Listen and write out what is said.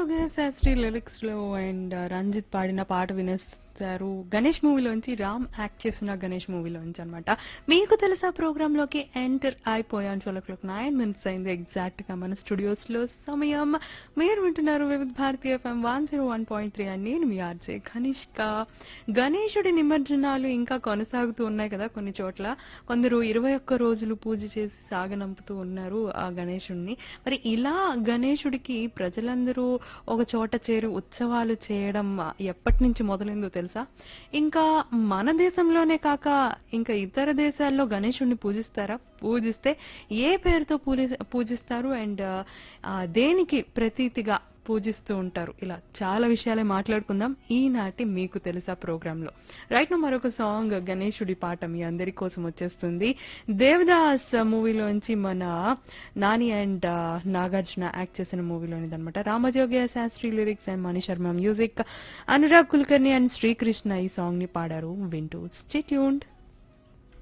రామజోగ Sastry lyrics లో and Ranjith పాడిన పాట వినేస్తారు గణేష్ మూవీలోంచి రామ్ యాక్ట్ చేసిన గణేష్ మూవీలోంచి అన్నమాట మీకు తెలుసా ప్రోగ్రామ్ లోకి ఎంటర్ అయిపోయాను ట్వెల్వ్ క్లాక్ నైన్ మినిట్స్ అయింది ఎగ్జాక్ట్ గా మన స్టూడియోస్ లో సమయం మీరు వింటున్నారు Vividh Bharati F M one zero one point three అని నేను మీ ఆర్జే కనిష్క గణేశుడి నిమజ్జనాలు ఇంకా కొనసాగుతూ ఉన్నాయి కదా కొన్ని చోట్ల కొందరు ఇరవై ఒక్క రోజులు పూజ చేసి సాగనంపుతూ ఉన్నారు ఆ గణేశుడిని మరి ఇలా గణేశుడికి ప్రజలందరూ ఒక చోట చేరి ఉత్సవాలు చేయడం ఎప్పటి నుంచి మొదలైందో తెలుసా ఇంకా మన దేశంలోనే కాక ఇంకా ఇతర దేశాల్లో గణేశుడిని పూజిస్తారా పూజిస్తే ఏ పేరుతో పూజి- పూజిస్తారు అండ్ దేనికి ప్రతీతిగా పూజిస్తూ ఉంటారు ఇలా చాలా విషయాలే మాట్లాడుకుందాం ఈనాటి మీకు తెలుసా ప్రోగ్రామ్ లో రైట్ నా మరొక సాంగ్ గణేశుడి పాట మీ అందరి కోసం వచ్చేస్తుంది దేవదాస్ మూవీలోంచి మన నాని అండ్ నాగార్జున యాక్ట్ చేసిన మూవీలోనిది అనమాట Ramajogayya Sastry lyrics and Mani Sharma music Anurag Kulkarni and Srikrishna ఈ సాంగ్ ని పాడారు వింటూ స్టేట్యూన్డ్